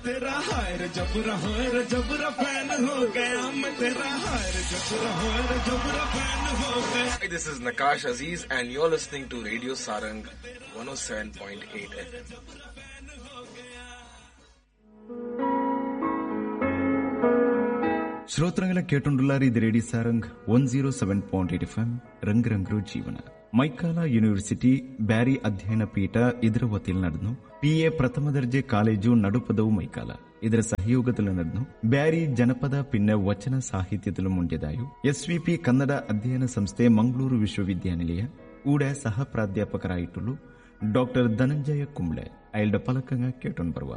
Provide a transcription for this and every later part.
तेरा हायर जबरा हायर जबरा फैन हो गया मैं तेरा हायर जबरा हायर जबरा फैन हो गया Hi, this is Nakash Aziz and you're listening to Radio Sarang 107.8 FM. ಶ್ರೋತೃಗಳ ಕೇಟುಂಡುಲಾರಿ ಇದು radio Sarang one zero seven point eight F M ರಂಗ್ ರಂಗ್ರು ಜೀವನ ಮೈಕಾಲ ಯೂನಿವರ್ಸಿಟಿ ಬ್ಯಾರಿ ಅಧ್ಯಯನ ಪೀಠ ಇದರ ವತಿಯಲ್ಲಿ ನಡೆದು ಪಿಎ ಪ್ರಥಮ ದರ್ಜೆ ಕಾಲೇಜು ನಡುಪದವು ಮೈಕಾಲ ಇದರ ಸಹಯೋಗದಲ್ಲಿ ನಡೆದು ಬ್ಯಾರಿ ಜನಪದ ಪಿನ್ನ ವಚನ ಸಾಹಿತ್ಯದಲ್ಲೂ ಮುಂಡೆದಾಯು ಎಸ್ವಿಪಿ ಕನ್ನಡ ಅಧ್ಯಯನ ಸಂಸ್ಥೆ ಮಂಗಳೂರು ವಿಶ್ವವಿದ್ಯಾನಿಲಯ ಊಡ ಸಹ ಪ್ರಾಧ್ಯಾಪಕರಾಯಿಟ್ಟುಲು ಡಾಕ್ಟರ್ ಧನಂಜಯ ಕುಂಬ್ಳೆ ಐಲ್ಡ ಪಲಕಂಗ ಕೇಟೊನ್ ಬರುವ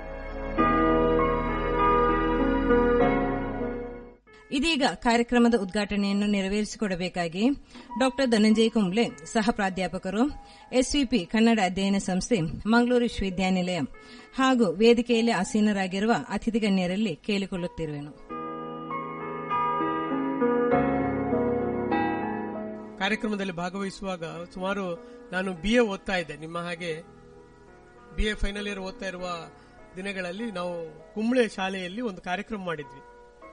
ಇದೀಗ ಕಾರ್ಯಕ್ರಮದ ಉದ್ಘಾಟನೆಯನ್ನು ನೆರವೇರಿಸಿಕೊಡಬೇಕಾಗಿ ಡಾಕ್ಟರ್ ಧನಂಜಯ ಕುಂಬ್ಳೆ ಸಹ ಪ್ರಾಧ್ಯಾಪಕರು ಎಸ್ವಿಪಿ ಕನ್ನಡ ಅಧ್ಯಯನ ಸಂಸ್ಥೆ ಮಂಗಳೂರು ವಿಶ್ವವಿದ್ಯಾನಿಲಯ ಹಾಗೂ ವೇದಿಕೆಯಲ್ಲಿ ಆಸೀನರಾಗಿರುವ ಅತಿಥಿ ಗಣ್ಯರಲ್ಲಿ ಕೇಳಿಕೊಳ್ಳುತ್ತಿರುವೆನು ಕಾರ್ಯಕ್ರಮದಲ್ಲಿ ಭಾಗವಹಿಸುವಾಗ ಸುಮಾರು ನಾನು ಬಿ ಎ ಓದ್ತಾ ಇದ್ದೆ ನಿಮ್ಮ ಹಾಗೆ ಬಿ ಎ ಫೈನಲ್ ಇಯರ್ ಓದ್ತಾ ಇರುವ ದಿನಗಳಲ್ಲಿ ನಾವು ಕುಂಬಳೆ ಶಾಲೆಯಲ್ಲಿ ಒಂದು ಕಾರ್ಯಕ್ರಮ ಮಾಡಿದ್ವಿ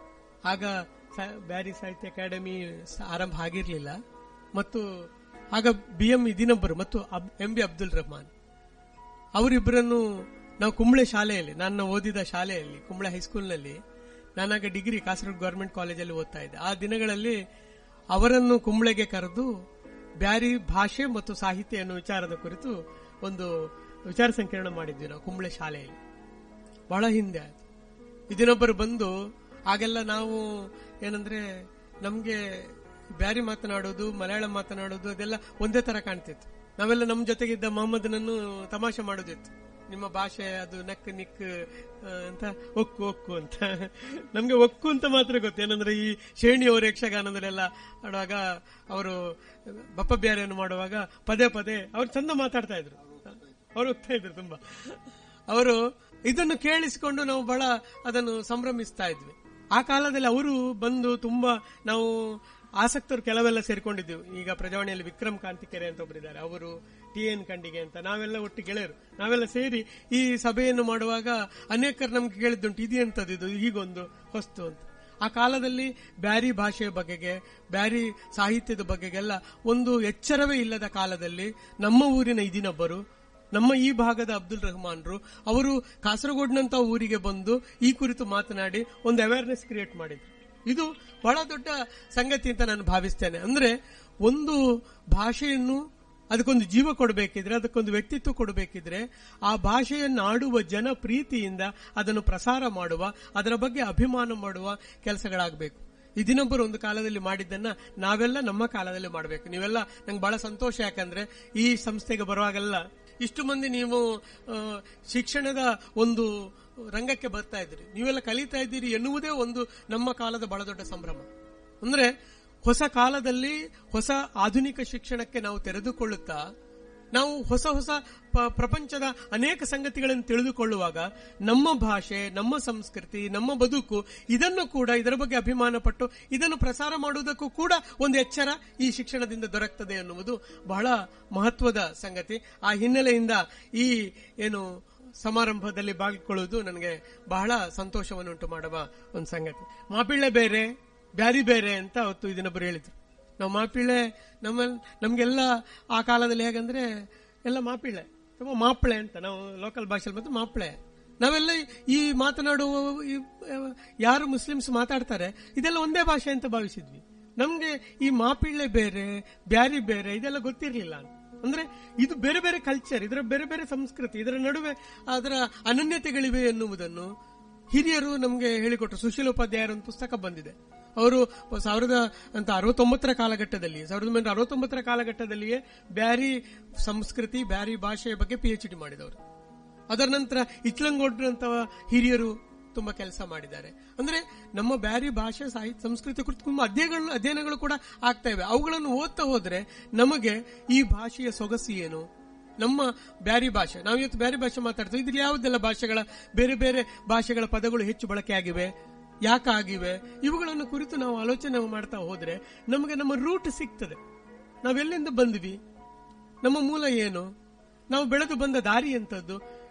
ಆಗ ಸ- ಬ್ಯಾರಿ ಸಾಹಿತ್ಯ ಅಕಾಡೆಮಿ ಸ- ಆರಂಭ ಆಗಿರಲಿಲ್ಲ ಮತ್ತು ಆಗ ಬಿ ಎಂ ಇದಿನೊಬ್ಬರು ಮತ್ತು ಎಂ ಬಿ ಅಬ್ದುಲ್ ರಹಮಾನ್ ಅವರಿಬ್ಬರನ್ನು ನಾವು ಕುಂಬಳೆ ಶಾಲೆಯಲ್ಲಿ ನಾನು ಓದಿದ ಶಾಲೆಯಲ್ಲಿ ಕುಂಬಳೆ ಹೈಸ್ಕೂಲ್ನಲ್ಲಿ ನಾನಾಗ ಡಿಗ್ರಿ ಕಾಸರಗೋಡು ಗವರ್ಮೆಂಟ್ ಕಾಲೇಜಲ್ಲಿ ಓದ್ತಾ ಇದ್ದೆ ಆ ದಿನಗಳಲ್ಲಿ ಅವರನ್ನು ಕುಂಬಳೆಗೆ ಕರೆದು ಬ್ಯಾರಿ ಭಾಷೆ ಮತ್ತು ಸಾಹಿತ್ಯ ಎನ್ನುವ ವಿಚಾರದ ಕುರಿತು ಒಂದು ವಿಚಾರ ಸಂಕಿರಣ ಮಾಡಿದ್ವಿ ನಾವು ಕುಂಬಳೆ ಶಾಲೆಯಲ್ಲಿ ಬಹಳ ಹಿಂದೆ ಆಯ್ತು ಇದನ್ನೊಬ್ಬರು ಬಂದು ಆಗೆಲ್ಲ ನಾವು ಏನಂದ್ರೆ ನಮ್ಗೆ ಬ್ಯಾರಿ ಮಾತನಾಡೋದು ಮಲಯಾಳಂ ಮಾತನಾಡೋದು ಅದೆಲ್ಲ ಒಂದೇ ತರ ಕಾಣ್ತಿತ್ತು ನಾವೆಲ್ಲ ನಮ್ಮ ಜೊತೆಗಿದ್ದ ಮೊಹಮ್ಮದ್ನನ್ನು ತಮಾಷೆ ಮಾಡೋದಿತ್ತು ನಿಮ್ಮ ಭಾಷೆ ಅದು ನಕ್ ನಿಕ್ ಆ, ಅಂತ ಒಕ್ಕು ಒಕ್ಕು ಅಂತ ನಮ್ಗೆ ಒಕ್ಕು ಅಂತ ಮಾತ್ರ ಗೊತ್ತು ಏನಂದ್ರೆ ಈ ಶ್ರೇಣಿಯವರು ಯಕ್ಷಗಾನದಲ್ಲೆಲ್ಲ ಆಡುವಾಗ ಅವರು ಬಪ್ಪ ಬ್ಯಾರಿಯನ್ನು ಮಾಡುವಾಗ ಪದೇ ಪದೇ ಅವ್ರು ಚಂದ ಮಾತಾಡ್ತಾ ಇದ್ರು ಅವ್ರು ಹೋಗ್ತಾ ಇದ್ರು ತುಂಬಾ ಅವರು ಇದನ್ನು ಕೇಳಿಸಿಕೊಂಡು ನಾವು ಬಹಳ ಅದನ್ನು ಸಂಭ್ರಮಿಸ್ತಾ ಇದ್ವಿ ಆ ಕಾಲದಲ್ಲಿ ಅವರು ಬಂದು ತುಂಬಾ ನಾವು ಆಸಕ್ತರು ಕೆಲವೆಲ್ಲ ಸೇರ್ಕೊಂಡಿದ್ದೆವು ಈಗ ಪ್ರಜಾವಾಣಿಯಲ್ಲಿ ವಿಕ್ರಮ್ ಕಾಂತಿಕೆರೆ ಅಂತ ಒಬ್ಬರಿದ್ದಾರೆ ಅವರು ಟಿ ಎನ್ ಖಂಡಿಗೆ ಅಂತ ನಾವೆಲ್ಲ ಒಟ್ಟು ಗೆಳೆಯರು ನಾವೆಲ್ಲ ಸೇರಿ ಈ ಸಭೆಯನ್ನು ಮಾಡುವಾಗ ಅನೇಕರು ನಮ್ಗೆ ಕೇಳಿದ್ದುಂಟು ಇದೆಂತದ್ದು ಇದು ಹೀಗೊಂದು ಹೊಸ್ತು ಅಂತ ಆ ಕಾಲದಲ್ಲಿ ಬ್ಯಾರಿ ಭಾಷೆಯ ಬಗೆಗೆ ಬ್ಯಾರಿ ಸಾಹಿತ್ಯದ ಬಗೆಗೆಲ್ಲ ಒಂದು ಎಚ್ಚರವೇ ಇಲ್ಲದ ಕಾಲದಲ್ಲಿ ನಮ್ಮ ಊರಿನ ಇದಿನೊಬ್ಬರು ನಮ್ಮ ಈ ಭಾಗದ ಅಬ್ದುಲ್ ರಹಮಾನ್ರು ಅವರು ಕಾಸರಗೋಡ್ನಂತ ಊರಿಗೆ ಬಂದು ಈ ಕುರಿತು ಮಾತನಾಡಿ ಒಂದು ಅವೇರ್ನೆಸ್ ಕ್ರಿಯೇಟ್ ಮಾಡಿದ್ರು ಇದು ಬಹಳ ದೊಡ್ಡ ಸಂಗತಿ ಅಂತ ನಾನು ಭಾವಿಸ್ತೇನೆ ಅಂದ್ರೆ ಒಂದು ಭಾಷೆಯನ್ನು ಅದಕ್ಕೊಂದು ಜೀವ ಕೊಡಬೇಕಿದ್ರೆ ಅದಕ್ಕೊಂದು ವ್ಯಕ್ತಿತ್ವ ಕೊಡಬೇಕಿದ್ರೆ ಆ ಭಾಷೆಯನ್ನು ಆಡುವ ಜನ ಪ್ರೀತಿಯಿಂದ ಅದನ್ನು ಪ್ರಸಾರ ಮಾಡುವ ಅದರ ಬಗ್ಗೆ ಅಭಿಮಾನ ಮಾಡುವ ಕೆಲಸಗಳಾಗಬೇಕು ಇದಿನೊಬ್ಬರು ಒಂದು ಕಾಲದಲ್ಲಿ ಮಾಡಿದ್ದನ್ನ ನಾವೆಲ್ಲ ನಮ್ಮ ಕಾಲದಲ್ಲಿ ಮಾಡಬೇಕು ನೀವೆಲ್ಲ ನಂಗೆ ಬಹಳ ಸಂತೋಷ ಯಾಕಂದ್ರೆ ಈ ಸಂಸ್ಥೆಗೆ ಬರುವಾಗೆಲ್ಲ ಇಷ್ಟು ಮಂದಿ ನೀವು ಆ, ಶಿಕ್ಷಣದ ಒಂದು ರಂಗಕ್ಕೆ ಬರ್ತಾ ಇದ್ದೀರಿ ನೀವೆಲ್ಲ ಕಲಿತಾ ಇದ್ದೀರಿ ಎನ್ನುವುದೇ ಒಂದು ನಮ್ಮ ಕಾಲದ ಬಹಳ ದೊಡ್ಡ ಸಂಭ್ರಮ ಅಂದ್ರೆ ಹೊಸ ಕಾಲದಲ್ಲಿ ಹೊಸ ಆಧುನಿಕ ಶಿಕ್ಷಣಕ್ಕೆ ನಾವು ತೆರೆದುಕೊಳ್ಳುತ್ತಾ ನಾವು ಹೊಸ ಹೊಸ ಪ- ಪ್ರಪಂಚದ ಅನೇಕ ಸಂಗತಿಗಳನ್ನು ತಿಳಿದುಕೊಳ್ಳುವಾಗ ನಮ್ಮ ಭಾಷೆ ನಮ್ಮ ಸಂಸ್ಕೃತಿ ನಮ್ಮ ಬದುಕು ಇದನ್ನು ಕೂಡ ಇದರ ಬಗ್ಗೆ ಅಭಿಮಾನ ಪಟ್ಟು ಇದನ್ನು ಪ್ರಸಾರ ಮಾಡುವುದಕ್ಕೂ ಕೂಡ ಒಂದು ಎಚ್ಚರ ಈ ಶಿಕ್ಷಣದಿಂದ ದೊರಕ್ತದೆ ಎನ್ನುವುದು ಬಹಳ ಮಹತ್ವದ ಸಂಗತಿ ಆ ಹಿನ್ನೆಲೆಯಿಂದ ಈ ಏನು ಸಮಾರಂಭದಲ್ಲಿ ಭಾಗಿಕೊಳ್ಳುವುದು ನನಗೆ ಬಹಳ ಸಂತೋಷವನ್ನುಂಟು ಮಾಡುವ ಒಂದು ಸಂಗತಿ ಮಾಪಿಳ್ಳೆ ಬೇರೆ ಬ್ಯಾರಿ ಬೇರೆ ಅಂತ ಅವತ್ತು ಇದನ್ನೊಬ್ಬರು ಹೇಳಿದ್ರು ನಾವು ಮಾಪಿಳ್ಳೆ ನಮ್ಮ ನಮ್ಗೆಲ್ಲ ಆ ಕಾಲದಲ್ಲಿ ಹೇಗಂದ್ರೆ ಎಲ್ಲ ಮಾಪಿಳ್ಳೆ ತುಂಬ ಮಾಪ್ಳೆ ಅಂತ ನಾವು ಲೋಕಲ್ ಭಾಷೆಯಲ್ಲಿ ಮತ್ತು ಮಾಪ್ಳೆ ನಾವೆಲ್ಲ ಈ ಮಾತನಾಡುವ ಈ, ಆ, ಯಾರು ಮುಸ್ಲಿಮ್ಸ್ ಮಾತಾಡ್ತಾರೆ ಇದೆಲ್ಲ ಒಂದೇ ಭಾಷೆ ಅಂತ ಭಾವಿಸಿದ್ವಿ ನಮ್ಗೆ ಈ ಮಾಪಿಳ್ಳೆ ಬೇರೆ ಬ್ಯಾರಿ ಬೇರೆ ಇದೆಲ್ಲ ಗೊತ್ತಿರಲಿಲ್ಲ ಅಂದ್ರೆ ಇದು ಬೇರೆ ಬೇರೆ ಕಲ್ಚರ್ ಇದರ ಬೇರೆ ಬೇರೆ ಸಂಸ್ಕೃತಿ ಇದರ ನಡುವೆ ಅದರ ಅನನ್ಯತೆಗಳಿವೆ ಎನ್ನುವುದನ್ನು ಹಿರಿಯರು ನಮಗೆ ಹೇಳಿಕೊಟ್ರು ಸುಶೀಲ ಉಪಾಧ್ಯಾಯರ ಒಂದು ಪುಸ್ತಕ ಬಂದಿದೆ ಅವರು ಸಾವಿರದ ಅಂತ ಅರವತ್ತೊಂಬತ್ತರ ಕಾಲಘಟ್ಟದಲ್ಲಿ ಸಾವಿರದ ಒಂಬೈನೂರ ಅರವತ್ತೊಂಬತ್ತರ ಕಾಲಘಟ್ಟದಲ್ಲಿಯೇ ಬ್ಯಾರಿ ಸಂಸ್ಕೃತಿ ಬ್ಯಾರಿ ಭಾಷೆಯ ಬಗ್ಗೆ ಪಿ ಎಚ್ ಡಿ ಮಾಡಿದವರು ಅದರ ನಂತರ ಇಚ್ಲಂಗೋಡ್ರಂತಹ ಹಿರಿಯರು ತುಂಬಾ ಕೆಲಸ ಮಾಡಿದ್ದಾರೆ ಅಂದ್ರೆ ನಮ್ಮ ಬ್ಯಾರಿ ಭಾಷೆ ಸಾಹಿತ್ಯ ಸಂಸ್ಕೃತಿ ಕುರಿತು ತುಂಬಾ ಅಧ್ಯಯನಗಳು ಅಧ್ಯಯನಗಳು ಕೂಡ ಆಗ್ತಾ ಇವೆ ಅವುಗಳನ್ನು ಓದ್ತಾ ಹೋದ್ರೆ ನಮಗೆ ಈ ಭಾಷೆಯ ಸೊಗಸು ಏನು ನಮ್ಮ ಬ್ಯಾರಿ ಭಾಷೆ ನಾವು ಇವತ್ತು ಬ್ಯಾರಿ ಭಾಷೆ ಮಾತಾಡ್ತೀವಿ ಇದ್ರಲ್ಲಿ ಯಾವುದೆಲ್ಲ ಭಾಷೆಗಳ ಬೇರೆ ಬೇರೆ ಭಾಷೆಗಳ ಪದಗಳು ಹೆಚ್ಚು ಬಳಕೆ ಆಗಿವೆ ಯಾಕಾಗಿವೆ ಇವುಗಳನ್ನು ಕುರಿತು ನಾವು ಆಲೋಚನೆ ಮಾಡ್ತಾ ಹೋದ್ರೆ ನಮಗೆ ನಮ್ಮ ರೂಟ್ ಸಿಗ್ತದೆ ನಾವೆಲ್ಲಿಂದ ಬಂದ್ವಿ ನಮ್ಮ ಮೂಲ ಏನು ನಾವು ಬೆಳೆದು ಬಂದ ದಾರಿ ಎಂತದ್ದು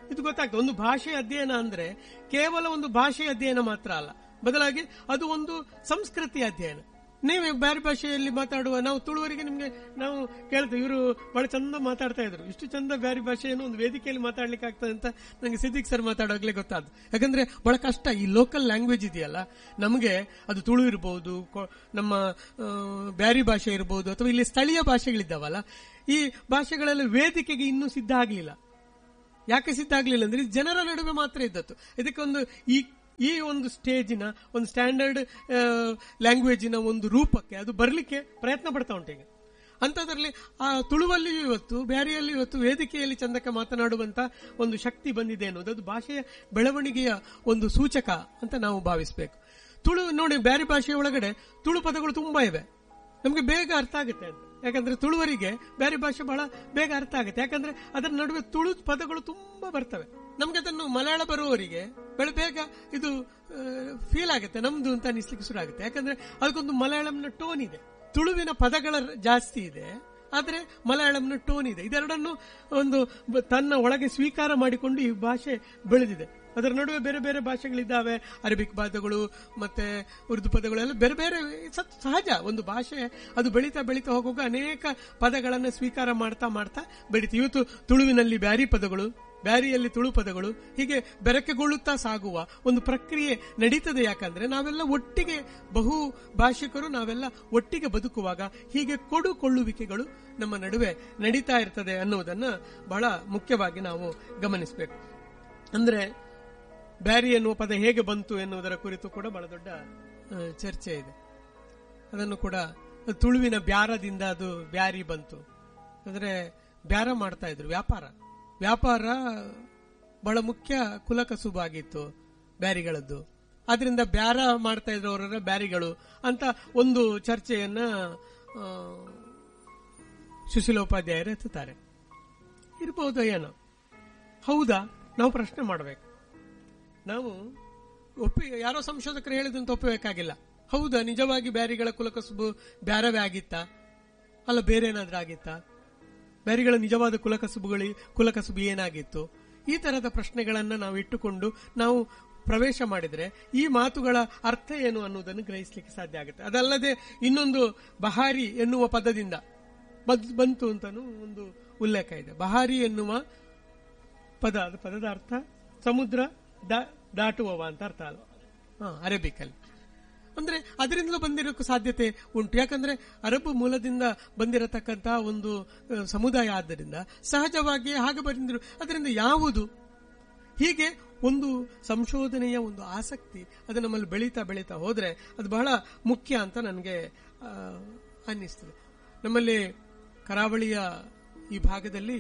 ಇದು ಗೊತ್ತಾಗ್ತದೆ ಒಂದು ಭಾಷೆ ಅಧ್ಯಯನ ಅಂದ್ರೆ ಕೇವಲ ಒಂದು ಭಾಷೆ ಅಧ್ಯಯನ ಮಾತ್ರ ಅಲ್ಲ ಬದಲಾಗಿ ಅದು ಒಂದು ಸಂಸ್ಕೃತಿ ಅಧ್ಯಯನ ನೀವೇ ಬೇರೆ ಭಾಷೆಯಲ್ಲಿ ಮಾತಾಡುವ ನಾವು ತುಳುವರಿಗೆ ನಿಮ್ಗೆ ನಾವು ಕೇಳ್ತೇವೆ ಇವರು ಬಹಳ ಚಂದ ಮಾತಾಡ್ತಾ ಇದ್ರು ಇಷ್ಟು ಚಂದ ಬೇರೆ ಭಾಷೆಯನ್ನು ಒಂದು ವೇದಿಕೆಯಲ್ಲಿ ಮಾತಾಡ್ಲಿಕ್ಕೆ ಆಗ್ತದೆ ಅಂತ ನಂಗೆ ಸಿದ್ದಿಕ್ ಸರ್ ಮಾತಾಡೋಗ್ಲೇ ಗೊತ್ತಾದ್ದು ಯಾಕಂದ್ರೆ ಬಹಳ ಕಷ್ಟ ಈ ಲೋಕಲ್ ಲ್ಯಾಂಗ್ವೇಜ್ ಇದೆಯಲ್ಲ ನಮಗೆ ಅದು ತುಳು ಇರಬಹುದು ನಮ್ಮ ಆ, ಬ್ಯಾರಿ ಭಾಷೆ ಇರಬಹುದು ಅಥವಾ ಇಲ್ಲಿ ಸ್ಥಳೀಯ ಭಾಷೆಗಳಿದ್ದಾವಲ್ಲ ಈ ಭಾಷೆಗಳೆಲ್ಲ ವೇದಿಕೆಗೆ ಇನ್ನೂ ಸಿದ್ಧ ಆಗಲಿಲ್ಲ ಯಾಕೆ ಸಿದ್ಧ ಆಗ್ಲಿಲ್ಲ ಅಂದ್ರೆ ಇದು ಜನರ ನಡುವೆ ಮಾತ್ರ ಇದ್ದದ್ದು ಇದಕ್ಕೊಂದು ಈ ಈ ಒಂದು ಸ್ಟೇಜಿನ ಒಂದು ಸ್ಟ್ಯಾಂಡರ್ಡ್ ಲ್ಯಾಂಗ್ವೇಜಿನ ಒಂದು ರೂಪಕ್ಕೆ ಅದು ಬರಲಿಕ್ಕೆ ಪ್ರಯತ್ನ ಪಡ್ತಾ ಉಂಟು ಈಗ ಅಂತದ್ರಲ್ಲಿ ಆ ತುಳುವಲ್ಲಿಯೂ ಇವತ್ತು ಬ್ಯಾರಿಯಲ್ಲಿಯೂ ಇವತ್ತು ವೇದಿಕೆಯಲ್ಲಿ ಚಂದಕ್ಕೆ ಮಾತನಾಡುವಂತ ಒಂದು ಶಕ್ತಿ ಬಂದಿದೆ ಅನ್ನೋದು ಅದು ಭಾಷೆಯ ಬೆಳವಣಿಗೆಯ ಒಂದು ಸೂಚಕ ಅಂತ ನಾವು ಭಾವಿಸಬೇಕು ತುಳು ನೋಡಿ ಬ್ಯಾರಿ ಭಾಷೆಯ ಒಳಗಡೆ ತುಳು ಪದಗಳು ತುಂಬಾ ಇವೆ ನಮಗೆ ಬೇಗ ಅರ್ಥ ಆಗುತ್ತೆ ಅಂತ ಯಾಕಂದ್ರೆ ತುಳುವರಿಗೆ ಬೇರೆ ಭಾಷೆ ಬಹಳ ಬೇಗ ಅರ್ಥ ಆಗುತ್ತೆ ಯಾಕಂದ್ರೆ ಅದರ ನಡುವೆ ತುಳು ಪದಗಳು ತುಂಬಾ ಬರ್ತವೆ ನಮ್ಗೆ ಅದನ್ನು ಮಲಯಾಳ ಬರುವವರಿಗೆ ಬೆಳೆ ಬೇಗ ಇದು ಫೀಲ್ ಆಗುತ್ತೆ ನಮ್ದು ಅಂತ ಅನಿಸ್ಲಿಕ್ಕೆ ಶುರು ಆಗುತ್ತೆ ಯಾಕಂದ್ರೆ ಅದಕ್ಕೊಂದು ಮಲಯಾಳಂನ ಟೋನ್ ಇದೆ ತುಳುವಿನ ಪದಗಳ ಜಾಸ್ತಿ ಇದೆ ಆದ್ರೆ ಮಲಯಾಳಂನ ಟೋನ್ ಇದೆ ಇದೆರಡನ್ನು ಒಂದು ಬ- ತನ್ನ ಒಳಗೆ ಸ್ವೀಕಾರ ಮಾಡಿಕೊಂಡು ಈ ಭಾಷೆ ಬೆಳೆದಿದೆ ಅದರ ನಡುವೆ ಬೇರೆ ಬೇರೆ ಭಾಷೆಗಳಿದ್ದಾವೆ ಅರಬಿಕ್ ಪದಗಳು ಮತ್ತೆ ಉರ್ದು ಪದಗಳು ಎಲ್ಲ ಬೇರೆ ಬೇರೆ ಸತ್- ಸಹಜ ಒಂದು ಭಾಷೆ ಅದು ಬೆಳೀತಾ ಬೆಳೀತಾ ಹೋಗುವಾಗ ಅನೇಕ ಪದಗಳನ್ನು ಸ್ವೀಕಾರ ಮಾಡ್ತಾ ಮಾಡ್ತಾ ಬೆಳೀತು ಇವತ್ತು ತುಳುವಿನಲ್ಲಿ ಬ್ಯಾರಿ ಪದಗಳು ಬ್ಯಾರಿಯಲ್ಲಿ ತುಳು ಪದಗಳು ಹೀಗೆ ಬೆರಕೆಗೊಳ್ಳುತ್ತಾ ಸಾಗುವ ಒಂದು ಪ್ರಕ್ರಿಯೆ ನಡೀತದೆ ಯಾಕಂದ್ರೆ ನಾವೆಲ್ಲ ಒಟ್ಟಿಗೆ ಬಹು ಭಾಷಿಕರು ನಾವೆಲ್ಲ ಒಟ್ಟಿಗೆ ಬದುಕುವಾಗ ಹೀಗೆ ಕೊಡುಕೊಳ್ಳುವಿಕೆಗಳು ನಮ್ಮ ನಡುವೆ ನಡೀತಾ ಇರ್ತದೆ ಅನ್ನುವುದನ್ನ ಬಹಳ ಮುಖ್ಯವಾಗಿ ನಾವು ಗಮನಿಸಬೇಕು ಅಂದ್ರೆ ಬ್ಯಾರಿ ಎನ್ನುವ ಪದ ಹೇಗೆ ಬಂತು ಎನ್ನುವುದರ ಕುರಿತು ಕೂಡ ಬಹಳ ದೊಡ್ಡ ಆ, ಚರ್ಚೆ ಇದೆ ಅದನ್ನು ಕೂಡ ತುಳುವಿನ ಬ್ಯಾರದಿಂದ ಅದು ಬ್ಯಾರಿ ಬಂತು ಅಂದ್ರೆ ಬ್ಯಾರ ಮಾಡ್ತಾ ಇದ್ರು ವ್ಯಾಪಾರ ವ್ಯಾಪಾರ ಬಹಳ ಮುಖ್ಯ ಕುಲಕಸುಬಾಗಿತ್ತು ಬ್ಯಾರಿಗಳದ್ದು ಆದ್ರಿಂದ ಬ್ಯಾರ ಮಾಡ್ತಾ ಇದ್ರು ಅವರ ಬ್ಯಾರಿಗಳು ಅಂತ ಒಂದು ಚರ್ಚೆಯನ್ನ ಆ, ಸುಶೀಲೋಪಾಧ್ಯಾಯರು ಎತ್ತುತ್ತಾರೆ ಇರಬಹುದು ಏನೋ ಹೌದಾ ನಾವು ಪ್ರಶ್ನೆ ಮಾಡಬೇಕು ನಾವು ಒಪ್ಪಿ ಯಾರೋ ಸಂಶೋಧಕರು ಹೇಳಿದಂತ ಒಪ್ಪಬೇಕಾಗಿಲ್ಲ ಹೌದಾ ನಿಜವಾಗಿ ಬ್ಯಾರಿಗಳ ಕುಲಕಸುಬು ಬ್ಯಾರವೇ ಆಗಿತ್ತಾ ಅಲ್ಲ ಬೇರೆ ಏನಾದ್ರೂ ಆಗಿತ್ತಾ ಬ್ಯಾರಿಗಳ ನಿಜವಾದ ಕುಲಕಸುಬುಗಳಿ ಕುಲಕಸುಬು ಏನಾಗಿತ್ತು ಈ ತರದ ಪ್ರಶ್ನೆಗಳನ್ನ ನಾವು ಇಟ್ಟುಕೊಂಡು ನಾವು ಪ್ರವೇಶ ಮಾಡಿದ್ರೆ ಈ ಮಾತುಗಳ ಅರ್ಥ ಏನು ಅನ್ನುವುದನ್ನು ಗ್ರಹಿಸಲಿಕ್ಕೆ ಸಾಧ್ಯ ಆಗುತ್ತೆ ಅದಲ್ಲದೆ ಇನ್ನೊಂದು ಬಹಾರಿ ಎನ್ನುವ ಪದದಿಂದ ಬದ್- ಬಂತು ಅಂತಾನು ಒಂದು ಉಲ್ಲೇಖ ಇದೆ ಬಹಾರಿ ಎನ್ನುವ ಪದ ಅದು ಪದದ ಅರ್ಥ ಸಮುದ್ರ ದಾ- ದಾಟುವವ ಅಂತ ಅರ್ಥ ಅಲ್ಲ ಹಾ ಅರೇಬಿಕ್ ಅಲ್ಲಿ ಅಂದ್ರೆ ಅದರಿಂದಲೂ ಬಂದಿರೋಕ್ಕೂ ಸಾಧ್ಯತೆ ಉಂಟು ಯಾಕಂದ್ರೆ ಅರಬ್ ಮೂಲದಿಂದ ಬಂದಿರತಕ್ಕಂತಹ ಒಂದು ಆ, ಸಮುದಾಯ ಆದ್ದರಿಂದ ಸಹಜವಾಗಿ ಹಾಗೆ ಬಂದಿರು ಅದರಿಂದ ಯಾವುದು ಹೀಗೆ ಒಂದು ಸಂಶೋಧನೆಯ ಒಂದು ಆಸಕ್ತಿ ಅದು ನಮ್ಮಲ್ಲಿ ಬೆಳೀತಾ ಬೆಳೀತಾ ಹೋದ್ರೆ ಅದು ಬಹಳ ಮುಖ್ಯ ಅಂತ ನನಗೆ ಆ, ಅನ್ನಿಸ್ತದೆ ನಮ್ಮಲ್ಲಿ ಕರಾವಳಿಯ ಈ ಭಾಗದಲ್ಲಿ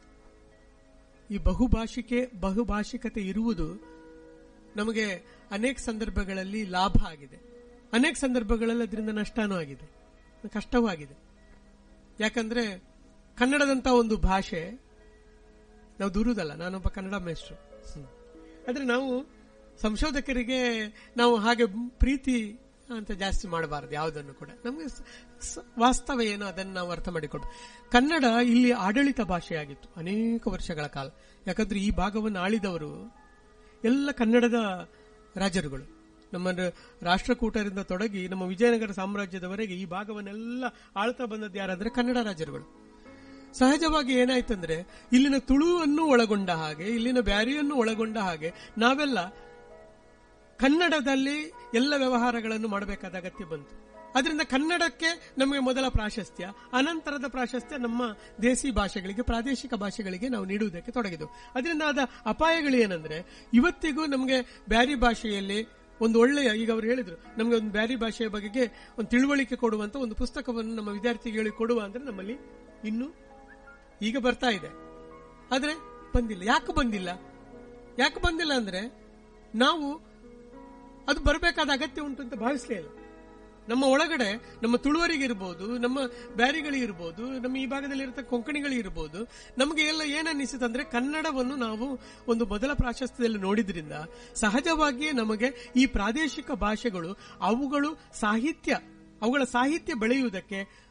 ಈ ಬಹುಭಾಷಿಕೆ ಬಹುಭಾಷಿಕತೆ ಇರುವುದು ನಮಗೆ ಅನೇಕ ಸಂದರ್ಭಗಳಲ್ಲಿ ಲಾಭ ಆಗಿದೆ ಅನೇಕ ಸಂದರ್ಭಗಳಲ್ಲಿ ಅದರಿಂದ ನಷ್ಟನೂ ಆಗಿದೆ ಕಷ್ಟವೂ ಆಗಿದೆ ಯಾಕಂದ್ರೆ ಕನ್ನಡದಂತ ಒಂದು ಭಾಷೆ ನಾವು ದೂರುದಲ್ಲ ನಾನೊಬ್ಬ ಕನ್ನಡ ಮೇಷ್ಟ್ರು ಆದ್ರೆ ನಾವು ಸಂಶೋಧಕರಿಗೆ ನಾವು ಹಾಗೆ ಪ್ರೀತಿ ಅಂತ ಜಾಸ್ತಿ ಮಾಡಬಾರದು ಯಾವುದನ್ನು ಕೂಡ ನಮಗೆ ಸ- ಸ- ವಾಸ್ತವ ಏನು ಅದನ್ನು ನಾವು ಅರ್ಥ ಮಾಡಿಕೊಂಡು ಕನ್ನಡ ಇಲ್ಲಿ ಆಡಳಿತ ಭಾಷೆಯಾಗಿತ್ತು ಅನೇಕ ವರ್ಷಗಳ ಕಾಲ ಯಾಕಂದ್ರೆ ಈ ಭಾಗವನ್ನು ಆಳಿದವರು ಎಲ್ಲ ಕನ್ನಡದ ರಾಜರುಗಳು ನಮ್ಮ ರ- ರಾಷ್ಟ್ರಕೂಟರಿಂದ ತೊಡಗಿ ನಮ್ಮ ವಿಜಯನಗರ ಸಾಮ್ರಾಜ್ಯದವರೆಗೆ ಈ ಭಾಗವನ್ನೆಲ್ಲ ಆಳ್ತಾ ಬಂದದ್ದು ಯಾರಾದ್ರೆ ಕನ್ನಡ ರಾಜರುಗಳು ಸಹಜವಾಗಿ ಏನಾಯ್ತಂದ್ರೆ ಇಲ್ಲಿನ ತುಳುವನ್ನು ಒಳಗೊಂಡ ಹಾಗೆ ಇಲ್ಲಿನ ಬ್ಯಾರಿಯನ್ನು ಒಳಗೊಂಡ ಹಾಗೆ ನಾವೆಲ್ಲ ಕನ್ನಡದಲ್ಲಿ ಎಲ್ಲ ವ್ಯವಹಾರಗಳನ್ನು ಮಾಡಬೇಕಾದ ಅಗತ್ಯ ಬಂತು ಅದರಿಂದ ಕನ್ನಡಕ್ಕೆ ನಮಗೆ ಮೊದಲ ಪ್ರಾಶಸ್ತ್ಯ ಅನಂತರದ ಪ್ರಾಶಸ್ತ್ಯ ನಮ್ಮ ದೇಸಿ ಭಾಷೆಗಳಿಗೆ ಪ್ರಾದೇಶಿಕ ಭಾಷೆಗಳಿಗೆ ನಾವು ನೀಡುವುದಕ್ಕೆ ತೊಡಗಿದೆವು ಅದರಿಂದ ಆದ ಅಪಾಯಗಳು ಏನಂದ್ರೆ ಇವತ್ತಿಗೂ ನಮಗೆ ಬ್ಯಾರಿ ಭಾಷೆಯಲ್ಲಿ ಒಂದು ಒಳ್ಳೆಯ ಈಗ ಅವರು ಹೇಳಿದ್ರು ನಮಗೆ ಒಂದು ಬ್ಯಾರಿ ಭಾಷೆಯ ಬಗೆಗೆ ಒಂದು ತಿಳುವಳಿಕೆ ಕೊಡುವಂತ ಒಂದು ಪುಸ್ತಕವನ್ನು ನಮ್ಮ ವಿದ್ಯಾರ್ಥಿಗಳಿಗೆ ಕೊಡುವ ಅಂದ್ರೆ ನಮ್ಮಲ್ಲಿ ಇನ್ನು ಈಗ ಬರ್ತಾ ಇದೆ ಆದ್ರೆ ಬಂದಿಲ್ಲ ಯಾಕೆ ಬಂದಿಲ್ಲ ಯಾಕೆ ಬಂದಿಲ್ಲ ಅಂದ್ರೆ ನಾವು ಅದು ಬರಬೇಕಾದ ಅಗತ್ಯ ಉಂಟು ಅಂತ ಭಾವಿಸಲೇ ಇಲ್ಲ ನಮ್ಮ ಒಳಗಡೆ ನಮ್ಮ ತುಳುವರಿಗಿರ್ಬೋದು ನಮ್ಮ ಬ್ಯಾರಿಗಳಿಗಿರ್ಬೋದು ನಮ್ಮ ಈ ಭಾಗದಲ್ಲಿ ಇರತಕ್ಕ ಕೊಂಕಣಿಗಳಿರ್ಬೋದು ನಮಗೆ ಎಲ್ಲ ಏನನ್ನಿಸುತ್ತೆ ಅಂದ್ರೆ ಕನ್ನಡವನ್ನು ನಾವು ಒಂದು ಮೊದಲ ಪ್ರಾಶಸ್ತ್ಯದಲ್ಲಿ ನೋಡಿದ್ರಿಂದ ಸಹಜವಾಗಿಯೇ ನಮಗೆ ಈ ಪ್ರಾದೇಶಿಕ ಭಾಷೆಗಳು ಅವುಗಳು ಸಾಹಿತ್ಯ ಅವುಗಳ ಸಾಹಿತ್ಯ ಬೆಳೆಯುವುದಕ್ಕೆ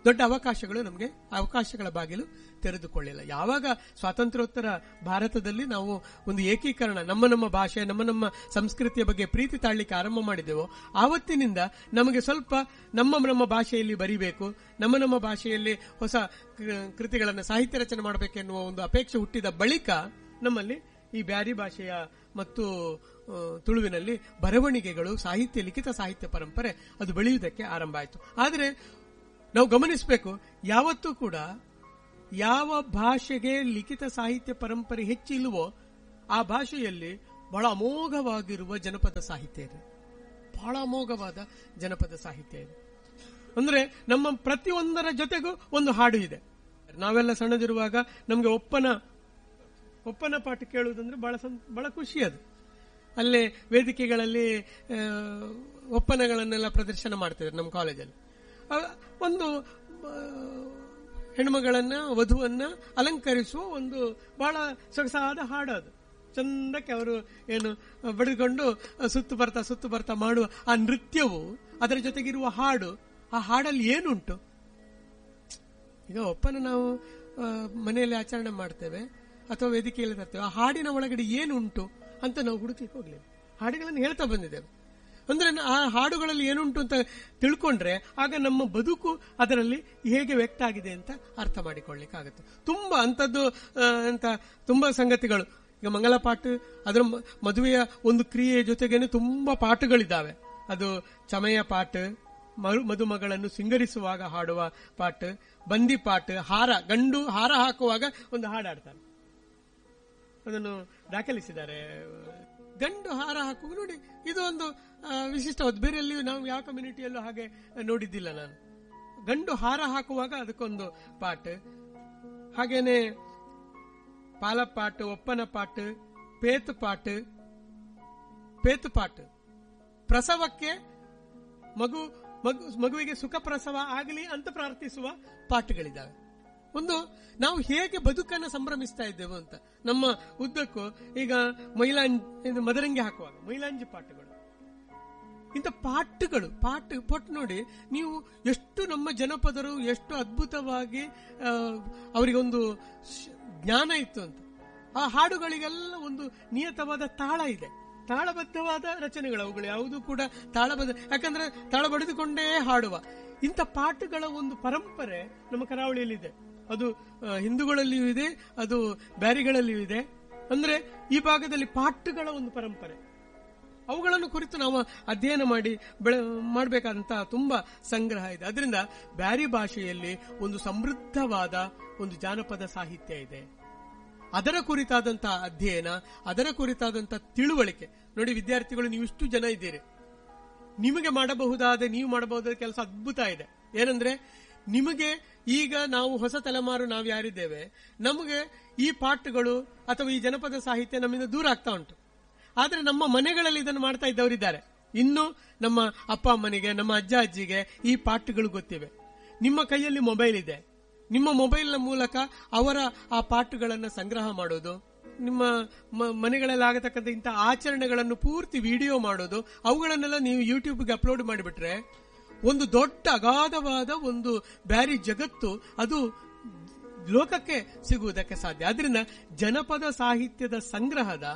ದೊಡ್ಡ ಅವಕಾಶಗಳು ನಮಗೆ ಅವಕಾಶಗಳ ಬಾಗಿಲು ತೆರೆದುಕೊಳ್ಳಿಲ್ಲ ಯಾವಾಗ ಸ್ವಾತಂತ್ರ್ಯೋತ್ತರ ಭಾರತದಲ್ಲಿ ನಾವು ಒಂದು ಏಕೀಕರಣ ನಮ್ಮ ನಮ್ಮ ಭಾಷೆ ನಮ್ಮ ನಮ್ಮ ಸಂಸ್ಕೃತಿಯ ಬಗ್ಗೆ ಪ್ರೀತಿ ತಾಳ್ಲಿಕ್ಕೆ ಆರಂಭ ಮಾಡಿದೆವೋ ಆವತ್ತಿನಿಂದ ನಮಗೆ ಸ್ವಲ್ಪ ನಮ್ಮ ನಮ್ಮ ಭಾಷೆಯಲ್ಲಿ ಬರಿಬೇಕು ನಮ್ಮ ನಮ್ಮ ಭಾಷೆಯಲ್ಲಿ ಹೊಸ ಕೃ- ಕೃತಿಗಳನ್ನು ಸಾಹಿತ್ಯ ರಚನೆ ಮಾಡಬೇಕೆನ್ನುವ ಒಂದು ಅಪೇಕ್ಷೆ ಹುಟ್ಟಿದ ಬಳಿಕ ನಮ್ಮಲ್ಲಿ ಈ ಬ್ಯಾರಿ ಭಾಷೆಯ ಮತ್ತು ಆ, ತುಳುವಿನಲ್ಲಿ ಬರವಣಿಗೆಗಳು ಸಾಹಿತ್ಯ ಲಿಖಿತ ಸಾಹಿತ್ಯ ಪರಂಪರೆ ಅದು ಬೆಳೆಯುವುದಕ್ಕೆ ಆರಂಭ ಆಯಿತು ಆದರೆ ನಾವು ಗಮನಿಸಬೇಕು ಯಾವತ್ತೂ ಕೂಡ ಯಾವ ಭಾಷೆಗೆ ಲಿಖಿತ ಸಾಹಿತ್ಯ ಪರಂಪರೆ ಹೆಚ್ಚಿಲ್ವೋ ಆ ಭಾಷೆಯಲ್ಲಿ ಬಹಳ ಅಮೋಘವಾಗಿರುವ ಜನಪದ ಸಾಹಿತ್ಯ ಇದೆ ಬಹಳ ಅಮೋಘವಾದ ಜನಪದ ಸಾಹಿತ್ಯ ಇದೆ ಅಂದ್ರೆ ನಮ್ಮ ಪ್ರತಿಯೊಂದರ ಜೊತೆಗೂ ಒಂದು ಹಾಡು ಇದೆ ನಾವೆಲ್ಲ ಸಣ್ಣದಿರುವಾಗ ನಮಗೆ ಒಪ್ಪನ ಒಪ್ಪನ ಪಾಠ ಕೇಳುವುದಂದ್ರೆ ಬಹಳ ಸಂ- ಬಹಳ ಖುಷಿ ಅದು ಅಲ್ಲೇ ವೇದಿಕೆಗಳಲ್ಲಿ ಆ, ಒಪ್ಪನಗಳನ್ನೆಲ್ಲ ಪ್ರದರ್ಶನ ಮಾಡ್ತಿದ್ರು ನಮ್ಮ ಕಾಲೇಜಲ್ಲಿ ಆ, ಒಂದು ಆ, ಹೆಣ್ಮಗಳನ್ನ ವಧುವನ್ನ ಅಲಂಕರಿಸುವ ಒಂದು ಬಹಳ ಸೊಗಸಾದ ಹಾಡು ಅದು ಚಂದಕ್ಕೆ ಅವರು ಏನು ಬಡಿದುಕೊಂಡು ಸುತ್ತು ಬರ್ತಾ ಸುತ್ತು ಬರ್ತಾ ಮಾಡುವ ಆ ನೃತ್ಯವು ಅದರ ಜೊತೆಗಿರುವ ಹಾಡು ಆ ಹಾಡಲ್ಲಿ ಏನುಂಟು ಈಗ ಒಪ್ಪನ ನಾವು ಆ, ಮನೆಯಲ್ಲಿ ಆಚರಣೆ ಮಾಡ್ತೇವೆ ಅಥವಾ ವೇದಿಕೆಯಲ್ಲಿ ತರ್ತೇವೆ ಆ ಹಾಡಿನ ಒಳಗಡೆ ಏನುಂಟು ಅಂತ ನಾವು ಹುಡುಕಿ ಹೋಗ್ಲಿಲ್ಲ ಹಾಡುಗಳನ್ನು ಹೇಳ್ತಾ ಬಂದಿದ್ದೇವೆ ಅಂದ್ರೆ ನ- ಆ ಹಾಡುಗಳಲ್ಲಿ ಏನುಂಟು ಅಂತ ತಿಳ್ಕೊಂಡ್ರೆ ಆಗ ನಮ್ಮ ಬದುಕು ಅದರಲ್ಲಿ ಹೇಗೆ ವ್ಯಕ್ತ ಆಗಿದೆ ಅಂತ ಅರ್ಥ ಮಾಡಿಕೊಳ್ಳಿಕ್ಕಾಗುತ್ತೆ ತುಂಬಾ ಅಂತದ್ದು ಆ, ಅಂತ ತುಂಬಾ ಸಂಗತಿಗಳು ಈಗ ಮಂಗಲ ಪಾಠ ಅದರ ಮ- ಮದುವೆಯ ಒಂದು ಕ್ರಿಯೆಯ ಜೊತೆಗೇನೆ ತುಂಬಾ ಪಾಠಗಳಿದ್ದಾವೆ ಅದು ಚಮಯ ಪಾಠ ಮರು ಮದುಮಗಳನ್ನು ಸಿಂಗರಿಸುವಾಗ ಹಾಡುವ ಪಾಠ ಬಂದಿ ಪಾಠ ಹಾರ ಗಂಡು ಹಾರ ಹಾಕುವಾಗ ಒಂದು ಹಾಡಾಡ್ತಾರೆ ಅದನ್ನು ದಾಖಲಿಸಿದ್ದಾರೆ ಗಂಡು ಹಾರ ಹಾಕುವ ನೋಡಿ ಇದು ಒಂದು ಆ, ವಿಶಿಷ್ಟವಾದ ಬೇರೆ ಎಲ್ಲಿಯೂ ನಾವು ಯಾವ ಕಮ್ಯುನಿಟಿಯಲ್ಲೂ ಹಾಗೆ ನೋಡಿದ್ದಿಲ್ಲ ನಾನು ಗಂಡು ಹಾರ ಹಾಕುವಾಗ ಅದಕ್ಕೊಂದು ಪಾಠ ಹಾಗೇನೆ ಪಾಲಪಾಟ್ ಒಪ್ಪನ ಪಾಟ್ ಪೇತು ಪಾಟ್ ಪೇತು ಪಾಟ್ ಪ್ರಸವಕ್ಕೆ ಮಗು ಮಗು ಮಗುವಿಗೆ ಸುಖ ಪ್ರಸವ ಆಗಲಿ ಅಂತ ಪ್ರಾರ್ಥಿಸುವ ಪಾಠಗಳಿದ್ದಾವೆ ಒಂದು ನಾವು ಹೇಗೆ ಬದುಕನ್ನು ಸಂಭ್ರಮಿಸ್ತಾ ಇದ್ದೇವೆ ಅಂತ ನಮ್ಮ ಉದ್ದಕ್ಕೂ ಈಗ ಮೈಲಾಂಜ್ ಇದು ಮದರಂಗಿ ಹಾಕುವಾಗ ಮೈಲಾಂಜಿ ಪಾಠಗಳು ಇಂಥ ಪಾಠಗಳು ಪಾಠ ಪೊಟ್ಟು ನೋಡಿ ನೀವು ಎಷ್ಟು ನಮ್ಮ ಜನಪದರು ಎಷ್ಟು ಅದ್ಭುತವಾಗಿ ಆ, ಅವರಿಗೊಂದು ಶ- ಜ್ಞಾನ ಇತ್ತು ಅಂತ ಆ ಹಾಡುಗಳಿಗೆಲ್ಲ ಒಂದು ನಿಯತವಾದ ತಾಳ ಇದೆ ತಾಳಬದ್ಧವಾದ ರಚನೆಗಳು ಅವುಗಳು ಯಾವುದು ಕೂಡ ತಾಳಬದ್ಧ ಯಾಕಂದ್ರೆ ತಾಳ ಬಡಿದುಕೊಂಡೇ ಹಾಡುವ ಇಂಥ ಪಾಠಗಳ ಒಂದು ಪರಂಪರೆ ನಮ್ಮ ಕರಾವಳಿಯಲ್ಲಿದೆ ಅದು ಆ, ಹಿಂದೂಗಳಲ್ಲಿಯೂ ಇದೆ ಅದು ಬ್ಯಾರಿಗಳಲ್ಲಿಯೂ ಇದೆ ಅಂದ್ರೆ ಈ ಭಾಗದಲ್ಲಿ ಪಾಠಗಳ ಒಂದು ಪರಂಪರೆ ಅವುಗಳನ್ನು ಕುರಿತು ನಾವು ಅಧ್ಯಯನ ಮಾಡಿ ಬೆಳೆ ಮಾಡಬೇಕಾದಂತಹ ತುಂಬಾ ಸಂಗ್ರಹ ಇದೆ ಅದರಿಂದ ಬ್ಯಾರಿ ಭಾಷೆಯಲ್ಲಿ ಒಂದು ಸಮೃದ್ಧವಾದ ಒಂದು ಜಾನಪದ ಸಾಹಿತ್ಯ ಇದೆ ಅದರ ಕುರಿತಾದಂತಹ ಅಧ್ಯಯನ ಅದರ ಕುರಿತಾದಂತಹ ತಿಳುವಳಿಕೆ ನೋಡಿ ವಿದ್ಯಾರ್ಥಿಗಳು ನೀವು ಇಷ್ಟು ಜನ ಇದ್ದೀರಿ ನಿಮಗೆ ಮಾಡಬಹುದಾದ ನೀವು ಮಾಡಬಹುದಾದ ಕೆಲಸ ಅದ್ಭುತ ಇದೆ ಏನಂದ್ರೆ ನಿಮಗೆ ಈಗ ನಾವು ಹೊಸ ತಲೆಮಾರು ನಾವು ಯಾರಿದ್ದೇವೆ ನಮಗೆ ಈ ಪಾಠಗಳು ಅಥವಾ ಈ ಜನಪದ ಸಾಹಿತ್ಯ ನಮ್ಮಿಂದ ದೂರ ಆಗ್ತಾ ಉಂಟು ಆದ್ರೆ ನಮ್ಮ ಮನೆಗಳಲ್ಲಿ ಇದನ್ನು ಮಾಡ್ತಾ ಇದ್ದವರಿದ್ದಾರೆ ಇನ್ನು ನಮ್ಮ ಅಪ್ಪ ಅಮ್ಮನಿಗೆ ನಮ್ಮ ಅಜ್ಜ ಅಜ್ಜಿಗೆ ಈ ಪಾಠಗಳು ಗೊತ್ತಿವೆ ನಿಮ್ಮ ಕೈಯಲ್ಲಿ ಮೊಬೈಲ್ ಇದೆ ನಿಮ್ಮ ಮೊಬೈಲ್ನ ಮೂಲಕ ಅವರ ಆ ಪಾಠಗಳನ್ನು ಸಂಗ್ರಹ ಮಾಡೋದು ನಿಮ್ಮ ಮ- ಮನೆಗಳಲ್ಲಿ ಆಗತಕ್ಕಂಥ ಇಂಥ ಆಚರಣೆಗಳನ್ನು ಪೂರ್ತಿ ವಿಡಿಯೋ ಮಾಡೋದು ಅವುಗಳನ್ನೆಲ್ಲ ನೀವು ಯೂಟ್ಯೂಬ್ಗೆ ಅಪ್ಲೋಡ್ ಮಾಡಿಬಿಟ್ರೆ ಒಂದು ದೊಡ್ಡ ಅಗಾಧವಾದ ಒಂದು ಬ್ಯಾರಿ ಜಗತ್ತು ಅದು ಲೋಕಕ್ಕೆ ಸಿಗುವುದಕ್ಕೆ ಸಾಧ್ಯ ಆದ್ರಿಂದ ಜನಪದ ಸಾಹಿತ್ಯದ ಸಂಗ್ರಹದ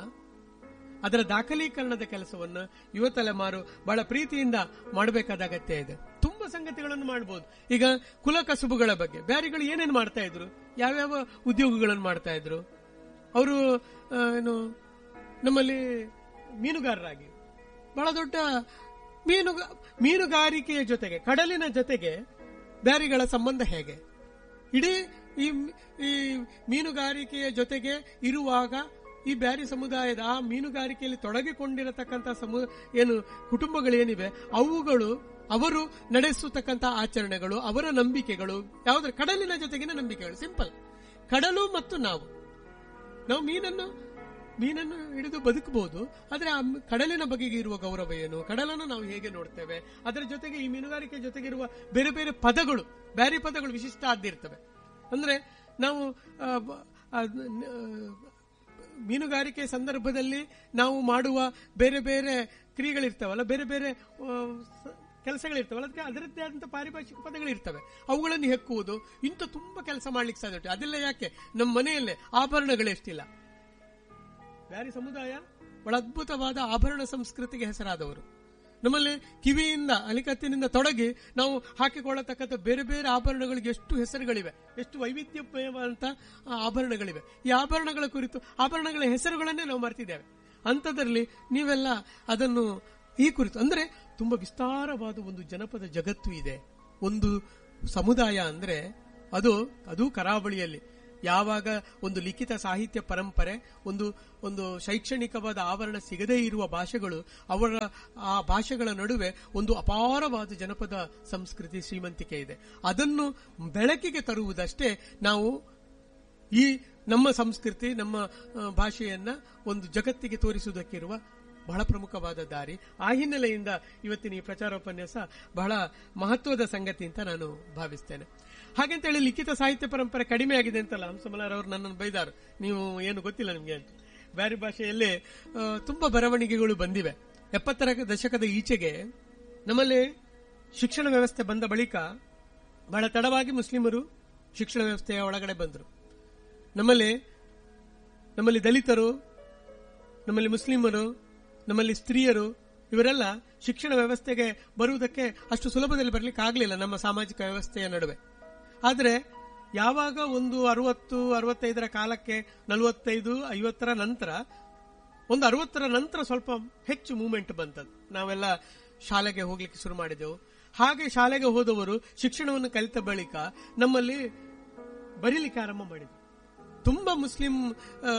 ಅದರ ದಾಖಲೀಕರಣದ ಕೆಲಸವನ್ನು ಯುವ ತಲೆಮಾರು ಬಹಳ ಪ್ರೀತಿಯಿಂದ ಮಾಡಬೇಕಾದ ಅಗತ್ಯ ಇದೆ ತುಂಬಾ ಸಂಗತಿಗಳನ್ನು ಮಾಡಬಹುದು ಈಗ ಕುಲ ಕಸುಬುಗಳ ಬಗ್ಗೆ ಬ್ಯಾರಿಗಳು ಏನೇನು ಮಾಡ್ತಾ ಇದ್ರು ಯಾವ್ಯಾವ ಉದ್ಯೋಗಗಳನ್ನು ಮಾಡ್ತಾ ಇದ್ರು ಅವರು ಏನು ನಮ್ಮಲ್ಲಿ ಮೀನುಗಾರರಾಗಿ ಬಹಳ ದೊಡ್ಡ ಮೀನು ಮೀನುಗಾರಿಕೆಯ ಜೊತೆಗೆ ಕಡಲಿನ ಜೊತೆಗೆ ಬ್ಯಾರಿಗಳ ಸಂಬಂಧ ಹೇಗೆ ಇಡೀ ಈ ಈ ಮೀನುಗಾರಿಕೆಯ ಜೊತೆಗೆ ಇರುವಾಗ ಈ ಬ್ಯಾರಿ ಸಮುದಾಯದ ಆ ಮೀನುಗಾರಿಕೆಯಲ್ಲಿ ತೊಡಗಿಕೊಂಡಿರತಕ್ಕಂಥ ಸಮು ಏನು ಕುಟುಂಬಗಳೇನಿವೆ ಅವುಗಳು ಅವರು ನಡೆಸತಕ್ಕಂಥ ಆಚರಣೆಗಳು ಅವರ ನಂಬಿಕೆಗಳು ಯಾವುದ್ರ ಕಡಲಿನ ಜೊತೆಗಿನ ನಂಬಿಕೆಗಳು ಸಿಂಪಲ್ ಕಡಲು ಮತ್ತು ನಾವು ನಾವು ಮೀನನ್ನು ಮೀನನ್ನು ಹಿಡಿದು ಬದುಕಬಹುದು ಆದ್ರೆ ಆ ಮ್- ಕಡಲಿನ ಬಗೆಗೆ ಇರುವ ಗೌರವ ಏನು ಕಡಲನ್ನು ನಾವು ಹೇಗೆ ನೋಡ್ತೇವೆ ಅದರ ಜೊತೆಗೆ ಈ ಮೀನುಗಾರಿಕೆ ಜೊತೆಗಿರುವ ಬೇರೆ ಬೇರೆ ಪದಗಳು ಬ್ಯಾರಿ ಪದಗಳು ವಿಶಿಷ್ಟ ಆದಿರ್ತವೆ ಅಂದ್ರೆ ನಾವು ಆ, ಬ- ಆ, ನ- ಮೀನುಗಾರಿಕೆ ಸಂದರ್ಭದಲ್ಲಿ ನಾವು ಮಾಡುವ ಬೇರೆ ಬೇರೆ ಕ್ರಿಯೆಗಳಿರ್ತಾವಲ್ಲ ಬೇರೆ ಬೇರೆ ಆ, ಸ- ಕೆಲಸಗಳಿರ್ತವೆ ಅದಕ್ಕೆ ಅದರದ್ದೇ ಆದಂತಹ ಪಾರಿಭಾಷಿಕ ಪದಗಳಿರ್ತವೆ ಅವುಗಳನ್ನು ಹೆಕ್ಕುವುದು ಇಂಥ ತುಂಬಾ ಕೆಲಸ ಮಾಡ್ಲಿಕ್ಕೆ ಸಾಧ್ಯ ಉಂಟು ಅದೆಲ್ಲ ಯಾಕೆ ನಮ್ಮ ಮನೆಯಲ್ಲೇ ಆಭರಣಗಳೆಷ್ಟಿಲ್ಲ ಬ್ಯಾರಿ ಸಮುದಾಯ ಬಹಳ ಅದ್ಭುತವಾದ ಆಭರಣ ಸಂಸ್ಕೃತಿಗೆ ಹೆಸರಾದವರು ನಮ್ಮಲ್ಲಿ ಕಿವಿಯಿಂದ ಅಲಿಕತ್ತಿನಿಂದ ತೊಡಗಿ ನಾವು ಹಾಕಿಕೊಳ್ಳತಕ್ಕಂಥ ಬೇರೆ ಬೇರೆ ಆಭರಣಗಳಿಗೆ ಎಷ್ಟು ಹೆಸರುಗಳಿವೆ ಎಷ್ಟು ವೈವಿಧ್ಯಮಯವಾದಂತ ಆಭರಣಗಳಿವೆ ಈ ಆಭರಣಗಳ ಕುರಿತು ಆಭರಣಗಳ ಹೆಸರುಗಳನ್ನೇ ನಾವು ಮರ್ತಿದ್ದೇವೆ ಅಂಥದ್ರಲ್ಲಿ ನೀವೆಲ್ಲ ಅದನ್ನು ಈ ಕುರಿತು ಅಂದ್ರೆ ತುಂಬಾ ವಿಸ್ತಾರವಾದ ಒಂದು ಜನಪದ ಜಗತ್ತು ಇದೆ ಒಂದು ಸಮುದಾಯ ಅಂದ್ರೆ ಅದು ಅದು ಕರಾವಳಿಯಲ್ಲಿ ಯಾವಾಗ ಒಂದು ಲಿಖಿತ ಸಾಹಿತ್ಯ ಪರಂಪರೆ ಒಂದು ಒಂದು ಶೈಕ್ಷಣಿಕವಾದ ಆವರಣ ಸಿಗದೇ ಇರುವ ಭಾಷೆಗಳು ಅವರ ಆ ಭಾಷೆಗಳ ನಡುವೆ ಒಂದು ಅಪಾರವಾದ ಜನಪದ ಸಂಸ್ಕೃತಿ ಶ್ರೀಮಂತಿಕೆ ಇದೆ ಅದನ್ನು ಬೆಳಕಿಗೆ ತರುವುದಷ್ಟೇ ನಾವು ಈ ನಮ್ಮ ಸಂಸ್ಕೃತಿ ನಮ್ಮ ಆ, ಭಾಷೆಯನ್ನ ಒಂದು ಜಗತ್ತಿಗೆ ತೋರಿಸುವುದಕ್ಕಿರುವ ಬಹಳ ಪ್ರಮುಖವಾದ ದಾರಿ ಆ ಹಿನ್ನೆಲೆಯಿಂದ ಇವತ್ತಿನ ಈ ಪ್ರಚಾರೋಪನ್ಯಾಸ ಬಹಳ ಮಹತ್ವದ ಸಂಗತಿ ಅಂತ ನಾನು ಭಾವಿಸ್ತೇನೆ ಹಾಗಂತೇಳಿ ಲಿಖಿತ ಸಾಹಿತ್ಯ ಪರಂಪರೆ ಕಡಿಮೆ ಆಗಿದೆ ಅಂತಲ್ಲ ಹಂಸಮಲಾರ್ ಅವರು ನನ್ನನ್ನು ಬೈದಾರು ನೀವು ಏನು ಗೊತ್ತಿಲ್ಲ ನಿಮ್ಗೆ ಅಂತ ಬೇರೆ ಭಾಷೆಯಲ್ಲೇ ಆ, ತುಂಬಾ ಬರವಣಿಗೆಗಳು ಬಂದಿವೆ ಎಪ್ಪತ್ತರ ದಶಕದ ಈಚೆಗೆ ನಮ್ಮಲ್ಲಿ ಶಿಕ್ಷಣ ವ್ಯವಸ್ಥೆ ಬಂದ ಬಳಿಕ ಬಹಳ ತಡವಾಗಿ ಮುಸ್ಲಿಮರು ಶಿಕ್ಷಣ ವ್ಯವಸ್ಥೆಯ ಒಳಗಡೆ ಬಂದರು ನಮ್ಮಲ್ಲಿ ನಮ್ಮಲ್ಲಿ ದಲಿತರು ನಮ್ಮಲ್ಲಿ ಮುಸ್ಲಿಮರು ನಮ್ಮಲ್ಲಿ ಸ್ತ್ರೀಯರು ಇವರೆಲ್ಲ ಶಿಕ್ಷಣ ವ್ಯವಸ್ಥೆಗೆ ಬರುವುದಕ್ಕೆ ಅಷ್ಟು ಸುಲಭದಲ್ಲಿ ಬರಲಿಕ್ಕೆ ಆಗಲಿಲ್ಲ ನಮ್ಮ ಸಾಮಾಜಿಕ ವ್ಯವಸ್ಥೆಯ ನಡುವೆ ಆದರೆ ಯಾವಾಗ ಒಂದು ಅರವತ್ತು ಅರವತ್ತೈದರ ಕಾಲಕ್ಕೆ ನಲವತ್ತೈದು ಐವತ್ತರ ನಂತರ ಒಂದು ಅರವತ್ತರ ನಂತರ ಸ್ವಲ್ಪ ಹೆಚ್ಚು ಮೂವ್ಮೆಂಟ್ ಬಂತದ್ದು ನಾವೆಲ್ಲ ಶಾಲೆಗೆ ಹೋಗ್ಲಿಕ್ಕೆ ಶುರು ಮಾಡಿದೆವು ಹಾಗೆ ಶಾಲೆಗೆ ಹೋದವರು ಶಿಕ್ಷಣವನ್ನು ಕಲಿತ ಬಳಿಕ ನಮ್ಮಲ್ಲಿ ಬರೀಲಿಕ್ಕೆ ಆರಂಭ ಮಾಡಿದರು ತುಂಬಾ ಮುಸ್ಲಿಂ ಆ,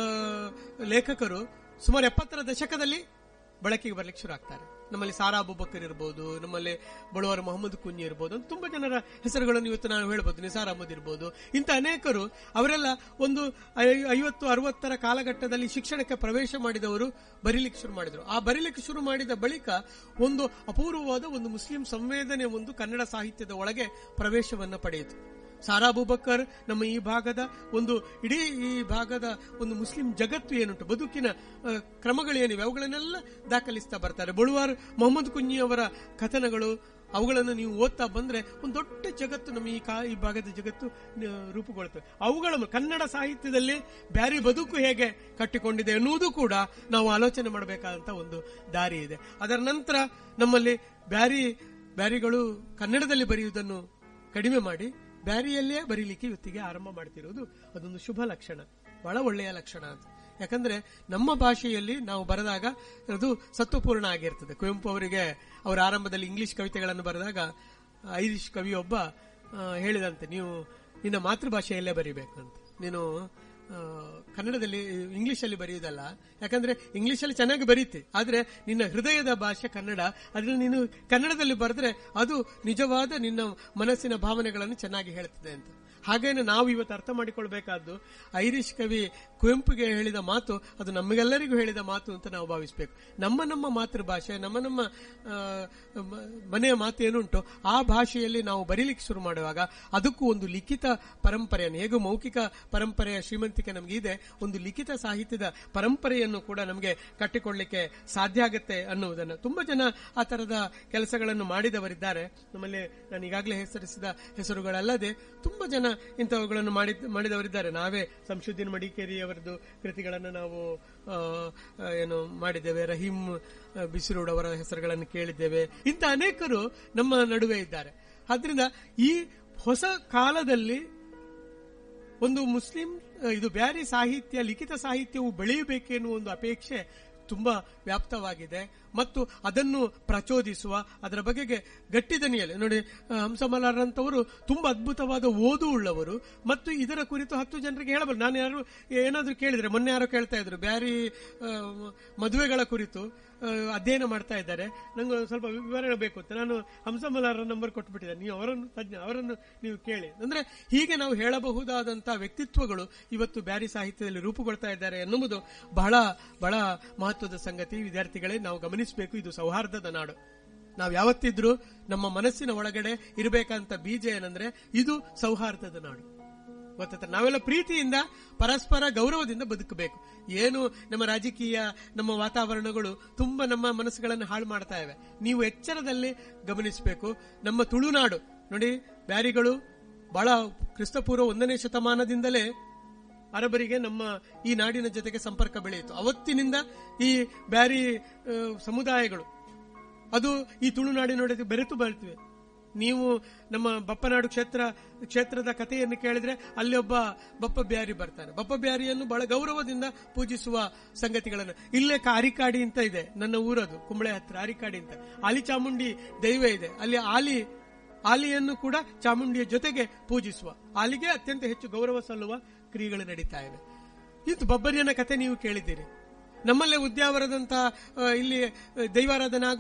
ಲೇಖಕರು ಸುಮಾರು ಎಪ್ಪತ್ತರ ದಶಕದಲ್ಲಿ ಬಳಕೆಗೆ ಬರ್ಲಿಕ್ಕೆ ಶುರು ಆಗ್ತಾರೆ ನಮ್ಮಲ್ಲಿ ಸಾರಾ ಅಬುಬಕರ್ ಇರಬಹುದು ನಮ್ಮಲ್ಲಿ ಬಳುವರ ಮೊಹಮ್ಮದ್ ಕುಂಜಿ ಇರಬಹುದು ತುಂಬಾ ಜನರ ಹೆಸರುಗಳನ್ನು ಇವತ್ತು ನಾವು ಹೇಳ್ಬೋದು ನಿಸಾರ್ ಅಹಮದ್ ಇರಬಹುದು ಇಂಥ ಅನೇಕರು ಅವರೆಲ್ಲ ಒಂದು ಐ- ಐವತ್ತು ಅರವತ್ತರ ಕಾಲಘಟ್ಟದಲ್ಲಿ ಶಿಕ್ಷಣಕ್ಕೆ ಪ್ರವೇಶ ಮಾಡಿದವರು ಬರೀಲಿಕ್ಕೆ ಶುರು ಮಾಡಿದರು ಆ ಬರೀಲಿಕ್ಕೆ ಶುರು ಮಾಡಿದ ಬಳಿಕ ಒಂದು ಅಪೂರ್ವವಾದ ಒಂದು ಮುಸ್ಲಿಂ ಸಂವೇದನೆ ಒಂದು ಕನ್ನಡ ಸಾಹಿತ್ಯದ ಒಳಗೆ ಪ್ರವೇಶವನ್ನ ಪಡೆಯಿತು ಸಾರಾ ಅಬೂಬಕ್ಕರ್ ನಮ್ಮ ಈ ಭಾಗದ ಒಂದು ಇಡೀ ಈ ಭಾಗದ ಒಂದು ಮುಸ್ಲಿಂ ಜಗತ್ತು ಏನುಂಟು ಬದುಕಿನ ಆ, ಕ್ರಮಗಳೇನಿವೆ ಅವುಗಳನ್ನೆಲ್ಲ ದಾಖಲಿಸ್ತಾ ಬರ್ತಾರೆ ಬಳುವಾರ್ ಮೊಹಮ್ಮದ್ ಕುಂಜಿ ಅವರ ಕಥನಗಳು ಅವುಗಳನ್ನು ನೀವು ಓದ್ತಾ ಬಂದ್ರೆ ಒಂದು ದೊಡ್ಡ ಜಗತ್ತು ನಮ್ಮ ಈ ಕಾ- ಈ ಭಾಗದ ಜಗತ್ತು ಆ, ರೂಪುಗೊಳ್ಳುತ್ತದೆ ಅವುಗಳ ಕನ್ನಡ ಸಾಹಿತ್ಯದಲ್ಲಿ ಬ್ಯಾರಿ ಬದುಕು ಹೇಗೆ ಕಟ್ಟಿಕೊಂಡಿದೆ ಎನ್ನುವುದು ಕೂಡ ನಾವು ಆಲೋಚನೆ ಮಾಡಬೇಕಾದಂತ ಒಂದು ದಾರಿ ಇದೆ ಅದರ ನಂತರ ನಮ್ಮಲ್ಲಿ ಬ್ಯಾರಿ ಬ್ಯಾರಿಗಳು ಕನ್ನಡದಲ್ಲಿ ಬರೆಯುವುದನ್ನು ಕಡಿಮೆ ಮಾಡಿ ಬ್ಯಾರಿಯಲ್ಲೇ ಬರೀಲಿಕ್ಕೆ ಇವತ್ತಿಗೆ ಆರಂಭ ಮಾಡ್ತಿರೋದು ಅದೊಂದು ಶುಭ ಲಕ್ಷಣ ಬಹಳ ಒಳ್ಳೆಯ ಲಕ್ಷಣ ಅಂತ ಯಾಕಂದ್ರೆ ನಮ್ಮ ಭಾಷೆಯಲ್ಲಿ ನಾವು ಬರೆದಾಗ ಅದು ಸತ್ವಪೂರ್ಣ ಆಗಿರ್ತದೆ ಕುವೆಂಪು ಅವರಿಗೆ ಅವರ ಆರಂಭದಲ್ಲಿ ಇಂಗ್ಲಿಷ್ ಕವಿತೆಗಳನ್ನು ಬರೆದಾಗ ಐರಿಷ್ ಕವಿಯೊಬ್ಬ ಆ, ಹೇಳಿದಂತೆ ನೀವು ನಿನ್ನ ಮಾತೃಭಾಷೆಯಲ್ಲೇ ಬರೀಬೇಕಂತ ನೀನು ಆ, ಕನ್ನಡದಲ್ಲಿ ಇಂಗ್ಲಿಷಲ್ಲಿ ಬರೆಯುವುದಲ್ಲ ಯಾಕಂದ್ರೆ ಇಂಗ್ಲಿಷಲ್ಲಿ ಚೆನ್ನಾಗಿ ಬರೀತಿ ಆದ್ರೆ ನಿನ್ನ ಹೃದಯದ ಭಾಷೆ ಕನ್ನಡ ಅದ್ರಲ್ಲಿ ನೀನು ಕನ್ನಡದಲ್ಲಿ ಬರೆದ್ರೆ ಅದು ನಿಜವಾದ ನಿನ್ನ ಮನಸ್ಸಿನ ಭಾವನೆಗಳನ್ನು ಚೆನ್ನಾಗಿ ಹೇಳ್ತದೆ ಅಂತ ಹಾಗೇನೆ ನಾವು ಇವತ್ತು ಅರ್ಥ ಮಾಡಿಕೊಳ್ಬೇಕಾದ್ದು ಐರಿಷ್ ಕವಿ ಕುವೆಂಪುಗೆ ಹೇಳಿದ ಮಾತು ಅದು ನಮಗೆಲ್ಲರಿಗೂ ಹೇಳಿದ ಮಾತು ಅಂತ ನಾವು ಭಾವಿಸಬೇಕು ನಮ್ಮ ನಮ್ಮ ಮಾತೃಭಾಷೆ ನಮ್ಮ ನಮ್ಮ ಆ, ಮ- ಮನೆಯ ಮಾತು ಏನುಂಟು ಆ ಭಾಷೆಯಲ್ಲಿ ನಾವು ಬರೀಲಿಕ್ಕೆ ಶುರು ಮಾಡುವಾಗ ಅದಕ್ಕೂ ಒಂದು ಲಿಖಿತ ಪರಂಪರೆಯನ್ನು ಹೇಗೂ ಮೌಖಿಕ ಪರಂಪರೆಯ ಶ್ರೀಮಂತಿಕೆ ನಮಗೆ ಇದೆ ಒಂದು ಲಿಖಿತ ಸಾಹಿತ್ಯದ ಪರಂಪರೆಯನ್ನು ಕೂಡ ನಮಗೆ ಕಟ್ಟಿಕೊಳ್ಳಿಕ್ಕೆ ಸಾಧ್ಯ ಆಗುತ್ತೆ ಅನ್ನುವುದನ್ನು ತುಂಬಾ ಜನ ಆ ತರದ ಕೆಲಸಗಳನ್ನು ಮಾಡಿದವರಿದ್ದಾರೆ ನಮ್ಮಲ್ಲಿ ನಾನು ಈಗಾಗಲೇ ಹೆಸರಿಸಿದ ಹೆಸರುಗಳಲ್ಲದೆ ತುಂಬಾ ಜನ ಇಂಥವುಗಳನ್ನು ಮಾಡಿ ಮಾಡಿದವರಿದ್ದಾರೆ ನಾವೇ ಸಂಶುದ್ದೀನ್ ಮಡಿಕೇರಿ ಅವರದ್ದು ಕೃತಿಗಳನ್ನು ನಾವು ಆ, ಆ, ಏನು ಮಾಡಿದ್ದೇವೆ ರಹೀಂ ಆ, ಬಿಸಿರೋಡ್ ಅವರ ಹೆಸರುಗಳನ್ನು ಕೇಳಿದ್ದೇವೆ ಇಂಥ ಅನೇಕರು ನಮ್ಮ ನಡುವೆ ಇದ್ದಾರೆ ಆದ್ರಿಂದ ಈ ಹೊಸ ಕಾಲದಲ್ಲಿ ಒಂದು ಮುಸ್ಲಿಂ ಆ, ಇದು ಬ್ಯಾರಿ ಸಾಹಿತ್ಯ ಲಿಖಿತ ಸಾಹಿತ್ಯವು ಬೆಳೆಯಬೇಕೆನ್ನುವ ಒಂದು ಅಪೇಕ್ಷೆ ತುಂಬಾ ವ್ಯಾಪ್ತವಾಗಿದೆ ಮತ್ತು ಅದನ್ನು ಪ್ರಚೋದಿಸುವ ಅದರ ಬಗೆಗೆ ಗಟ್ಟಿ ದನಿಯಲ್ಲಿ ನೋಡಿ ಆ, ಹಂಸಮಲಾರಂತವರು ತುಂಬಾ ಅದ್ಭುತವಾದ ಓದು ಉಳ್ಳವರು ಮತ್ತು ಇದರ ಕುರಿತು ಹತ್ತು ಜನರಿಗೆ ಹೇಳಬಲ್ಲ ನಾನು ಯಾರು ಏನಾದ್ರೂ ಕೇಳಿದ್ರೆ ಮೊನ್ನೆ ಯಾರೋ ಕೇಳ್ತಾ ಇದ್ರು ಬ್ಯಾರಿ ಆ, ಮದುವೆಗಳ ಕುರಿತು ಆ, ಅಧ್ಯಯನ ಮಾಡ್ತಾ ಇದ್ದಾರೆ ನಂಗೆ ಒಂದು ಸ್ವಲ್ಪ ವಿವರಣೆ ಬೇಕು ಅಂತ ನಾನು ಹಂಸಮಲಾರ ನಂಬರ್ ಕೊಟ್ಬಿಟ್ಟಿದ್ದೆ ನೀವು ಅವರನ್ನು ತಜ್ಞ ಅವರನ್ನು ನೀವು ಕೇಳಿ ಅಂದ್ರೆ ಹೀಗೆ ನಾವು ಹೇಳಬಹುದಾದಂತಹ ವ್ಯಕ್ತಿತ್ವಗಳು ಇವತ್ತು ಬ್ಯಾರಿ ಸಾಹಿತ್ಯದಲ್ಲಿ ರೂಪುಗೊಳ್ತಾ ಇದ್ದಾರೆ ಎನ್ನುವುದು ಬಹಳ ಬಹಳ ಮಹತ್ವದ ಸಂಗತಿ ವಿದ್ಯಾರ್ಥಿಗಳೇ ನಾವು ಗಮನಿಸಬೇಕು ಇದು ಸೌಹಾರ್ದದ ನಾಡು ನಾವು ಯಾವತ್ತಿದ್ರೂ ನಮ್ಮ ಮನಸ್ಸಿನ ಒಳಗಡೆ ಇರಬೇಕಂತ ಬೀಜ ಏನಂದ್ರೆ ಇದು ಸೌಹಾರ್ದದ ನಾಡು ಗೊತ್ತಾಯ್ತಾ ನಾವೆಲ್ಲ ಪ್ರೀತಿಯಿಂದ ಪರಸ್ಪರ ಗೌರವದಿಂದ ಬದುಕಬೇಕು ಏನು ನಮ್ಮ ರಾಜಕೀಯ ನಮ್ಮ ವಾತಾವರಣಗಳು ತುಂಬಾ ನಮ್ಮ ಮನಸ್ಸುಗಳನ್ನು ಹಾಳು ಮಾಡ್ತಾ ಇವೆ ನೀವು ಎಚ್ಚರದಲ್ಲಿ ಗಮನಿಸಬೇಕು ನಮ್ಮ ತುಳುನಾಡು ನೋಡಿ ಬ್ಯಾರಿಗಳು ಬಹಳ ಕ್ರಿಸ್ತಪೂರ್ವ ಒಂದನೇ ಶತಮಾನದಿಂದಲೇ ಅರಬರಿಗೆ ನಮ್ಮ ಈ ನಾಡಿನ ಜೊತೆಗೆ ಸಂಪರ್ಕ ಬೆಳೆಯಿತು ಅವತ್ತಿನಿಂದ ಈ ಬ್ಯಾರಿ ಆ, ಸಮುದಾಯಗಳು ಅದು ಈ ತುಳುನಾಡಿನೊಳಗೆ ಬೆರೆತು ಬರ್ತಿವೆ ನೀವು ನಮ್ಮ ಬಪ್ಪನಾಡು ಕ್ಷೇತ್ರ ಕ್ಷೇತ್ರದ ಕಥೆಯನ್ನು ಕೇಳಿದ್ರೆ ಅಲ್ಲಿ ಒಬ್ಬ ಬಪ್ಪ ಬ್ಯಾರಿ ಬರ್ತಾನೆ ಬಪ್ಪ ಬ್ಯಾರಿಯನ್ನು ಬಹಳ ಗೌರವದಿಂದ ಪೂಜಿಸುವ ಸಂಗತಿಗಳನ್ನು ಇಲ್ಲೇ ಕ- ಅರಿಕಾಡಿ ಅಂತ ಇದೆ ನನ್ನ ಊರದು ಕುಂಬಳೆ ಹತ್ರ ಅರಿಕಾಡಿ ಅಂತ ಆಲಿ ಚಾಮುಂಡಿ ದೈವ ಇದೆ ಅಲ್ಲಿ ಆಲಿ ಆಲಿಯನ್ನು ಕೂಡ ಚಾಮುಂಡಿಯ ಜೊತೆಗೆ ಪೂಜಿಸುವ ಆಲಿಗೆ ಅತ್ಯಂತ ಹೆಚ್ಚು ಗೌರವ ಸಲ್ಲುವ ಕ್ರಿಯೆಗಳು ನಡೀತಾ ಇವೆ ಇದು ಬಬ್ಬರಿಯನ ಕತೆ ನೀವು ಕೇಳಿದ್ದೀರಿ ನಮ್ಮಲ್ಲೇ ಉದ್ಯಾವರದಂತಹ ಆ, ಇಲ್ಲಿ ಆ, ದೈವಾರಾಧನೆ ಆಗುವ